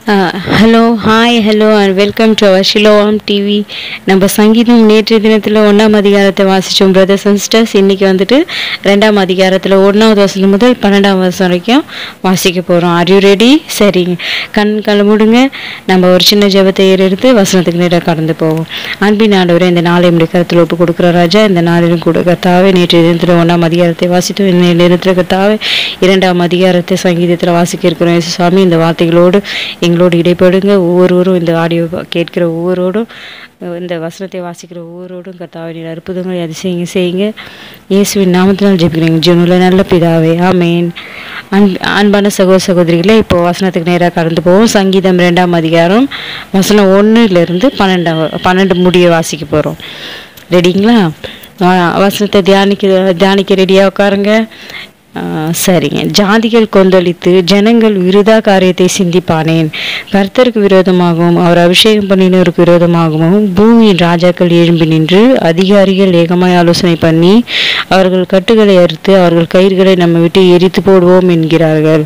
hello hi hello and welcome to our ஷிலோவாம் TV நம்ம சங்கீதம் நேற்று தினத்தில் ஒன்றாம் அதிகாரத்தை வாசித்தோம் பிரதர்ஸ் அண்ட் சிஸ்டர்ஸ் இன்றைக்கி வந்துட்டு ரெண்டாம் அதிகாரத்தில் ஒன்றாவது வசனம் முதல் பன்னெண்டாம் வருஷம் வரைக்கும் வாசிக்க போகிறோம் ஆர் யூ ரெடி சரிங்க கண் கண்ண மூடுங்க நம்ம ஒரு சின்ன ஜெபத்தை ஏறெடுத்து வசனத்துக்கு நேராக கடந்து போவோம் அன்பின் ஆண்டவரே இந்த நாளை நம்முடைய கருத்தில் ஒப்பு கொடுக்குற ராஜா இந்த நாளிலும் கூட கத்தாவே நேற்று தினத்தில் ஒன்றாம் அதிகாரத்தை வாசித்தோம் இந்த நேரத்தில் கத்தாவே இரண்டாம் அதிகாரத்தை சங்கீதத்தில் வாசிக்க இருக்கிறோம் இயேசு சுவாமி இந்த வார்த்தைகளோடு எங்களோடு இடைப்படுங்க ஒவ்வொருவரும் இந்த ஆடியோ கேட்கிற ஒவ்வொருவரும் இந்த வசனத்தை வாசிக்கிற ஒவ்வொருவரும் கர்த்தாவே நீர் அற்புதங்களை அதிசயங்க செய்யுங்க இயேசுவின் நாமத்தினால் ஜெபிக்கிறீங்க ஜீவனுள்ள நல்ல பிதாவே ஆமேன் அன் அன்பான சகோதர சகோதரிகளே இப்போ வசனத்துக்கு நேராக கடந்து போவோம் சங்கீதம் ரெண்டாம் அதிகாரம் வசனம் ஒன்றுலேருந்து பன்னெண்டாம் பன்னெண்டு முடிய வாசிக்க போகிறோம் ரெடிங்களா வ- வசனத்தை தியானிக்க தியானிக்க ரெடியாக உட்காருங்க ஆ, சரிங்க ஜாதிகள் கொந்தளித்து ஜனங்கள் விருதா காரியத்தை சிந்திப்பானேன் கர்த்தருக்கு விரோதமாகவும் அவர் அபிஷேகம் பண்ணினோருக்கு விரோதமாகவும் பூமியின் ராஜாக்கள் எழும்பி நின்று அதிகாரிகள் ஏகமாய் ஆலோசனை பண்ணி அவர்கள் கட்டுகளை அறுத்து அவர்கள் கயிறுகளை நம்ம விட்டு எரித்து போடுவோம் என்கிறார்கள்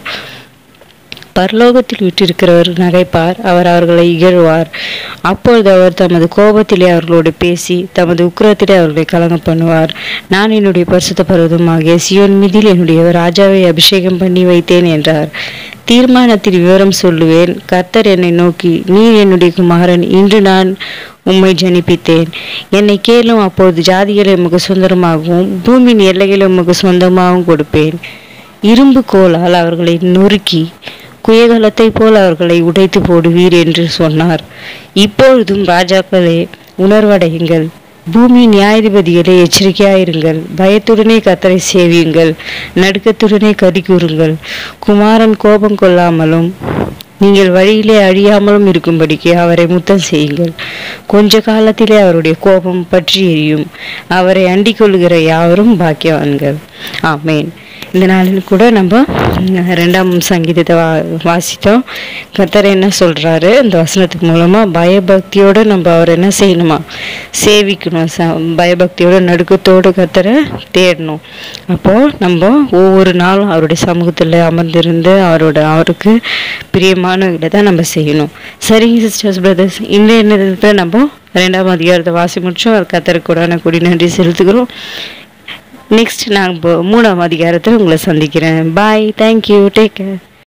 பரலோகத்தில் விட்டிருக்கிறவர் நகைப்பார் அவர் அவர்களை இகழ்வார் அப்பொழுது அவர் தமது கோபத்திலே அவர்களோடு பேசி தமது உக்கிரத்திலே அவர்களை கலங்க பண்ணுவார் நான் என்னுடைய பரிசுத்த பர்வதமாகிய சியோன் மீதில் என்னுடைய ராஜாவை அபிஷேகம் பண்ணி வைத்தேன் என்றார் தீர்மானத்தில் விவரம் சொல்லுவேன் கர்த்தர் என்னை நோக்கி நீர் என்னுடைய குமாரன் இன்று நான் உம்மை ஜனிப்பித்தேன் என்னை கேளும் அப்பொழுது ஜாதிகளை உமக்கு சொந்தமாகவும் பூமியின் எல்லைகளை உமக்கு சொந்தமாகவும் கொடுப்பேன் இரும்பு கோலால் அவர்களை நொறுக்கி குயகலத்தை போல் அவர்களை உடைத்து போடுவீர் என்று சொன்னார் இப்பொழுதும் ராஜாக்களே உணர்வடையுங்கள் பூமி நியாயாதிபதிகளே எச்சரிக்கையாயிருங்கள் பயத்துடனே கத்தரை சேவியுங்கள் நடுக்கத்துடனே கதி கூறுங்கள் குமாரன் கோபம் கொள்ளாமலும் நீங்கள் வழியிலே அழியாமலும் இருக்கும்படிக்கு அவரை முத்தம் செய்யுங்கள் கொஞ்ச காலத்திலே அவருடைய கோபம் பற்றி எரியும் அவரை அண்டிக் கொள்கிற யாவரும் பாக்கியவான்கள் ஆமேன் இந்த நாளில் கூட நம்ம ரெண்டாம் சங்கீதத்தை வா வாசித்தோம் கர்த்தர் என்ன சொல்கிறாரு இந்த வசனத்துக்கு மூலமாக பயபக்தியோடு நம்ம அவர் என்ன செய்யணுமா சேவிக்கணும் ச பயபக்தியோட நடுக்கத்தோடு கர்த்தரை தேடணும் அப்போது நம்ம ஒவ்வொரு நாளும் அவருடைய சமூகத்தில் அமர்ந்திருந்து அவரோட அவருக்கு பிரியமானவர்களை தான் நம்ம செய்யணும் சரிங்க சிஸ்டர்ஸ் பிரதர்ஸ் இந்த நேரத்தில் நம்ம ரெண்டாம் அதிகாரத்தை வாசி முடிச்சோம் அது கர்த்தருக்கு கூடான கொடி நன்றி செலுத்துகிறோம் நெக்ஸ்ட் நான் இப்போ மூணாம் அதிகாரத்தில் உங்களை சந்திக்கிறேன் பாய் தேங்க்யூ டேக் கேர்